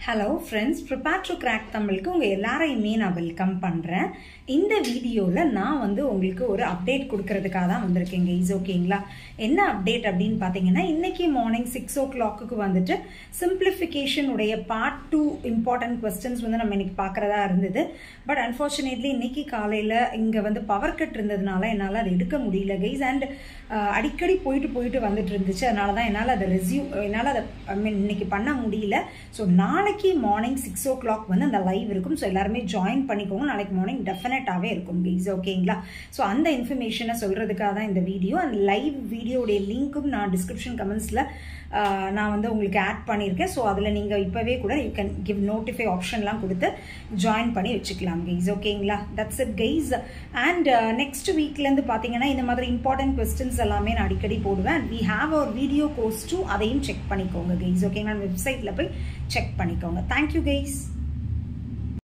hello friends prepare to crack தமிழுக்கு உங்கள் எல்லாரையுமே நான் வெல்கம் பண்ணுறேன் இந்த வீடியோவில் நான் வந்து உங்களுக்கு ஒரு அப்டேட் கொடுக்கறதுக்காக தான் வந்திருக்கேங்க இஸ் ஓகேங்களா என்ன அப்டேட் அப்படின்னு பார்த்தீங்கன்னா இன்னைக்கு மார்னிங் சிக்ஸ் ஓ கிளாக்குக்கு வந்துட்டு சிம்பிளிஃபிகேஷன் உடைய பார்ட் டூ இம்பார்ட்டன்ட் கொஸ்டின்ஸ் வந்து நம்ம இன்னைக்கு பார்க்குறதா இருந்தது பட் அன்ஃபார்ச்சுனேட்லி இன்னைக்கு காலையில் இங்கே வந்து பவர் கட் இருந்ததுனால என்னால் அதை எடுக்க முடியல கைஸ் அண்ட் அடிக்கடி போயிட்டு போயிட்டு வந்துட்டு இருந்துச்சு அதனால தான் என்னால் அதை ரெசியூ என்னால் அதை ஐ மீன் இன்னைக்கு பண்ண முடியல ஸோ நாளைக்கு மார்னிங் சிக்ஸ் ஓ கிளாக் வந்து அந்த லைவ் இருக்கும் ஸோ எல்லாருமே ஜாயின் பண்ணிக்கோங்க நாளைக்கு மார்னிங் டெஃபினட்டாகவே இருக்கும் கைஸ் ஓகேங்களா ஸோ அந்த இன்ஃபர்மேஷனை சொல்கிறதுக்காக தான் இந்த வீடியோ அந்த லைவ் வீடியோடைய லிங்க்கும் நான் டிஸ்கிரிப்ஷன் கமெண்ட்ஸில் நான் வந்து உங்களுக்கு ஆட் பண்ணியிருக்கேன் ஸோ அதில் நீங்கள் இப்போவே கூட யூ கேன் கிவ் நோட்டிஃபை ஆப்ஷன்லாம் கொடுத்து ஜாயின் பண்ணி வச்சுக்கலாம் கைஸ் ஓகேங்களா that's it guys and next வீக்லேருந்து பார்த்தீங்கன்னா இந்த மாதிரி இம்பார்ட்டன்ட் கொஸ்டின்ஸ் எல்லாமே நான் அடிக்கடி போடுவேன் we have our video course too அதையும் செக் பண்ணிக்கோங்க கைஸ் ஓகேங்களா வெப்சைட்டில் போய் செக் பண்ணிக்கோங்க தேங்க்யூ கைஸ்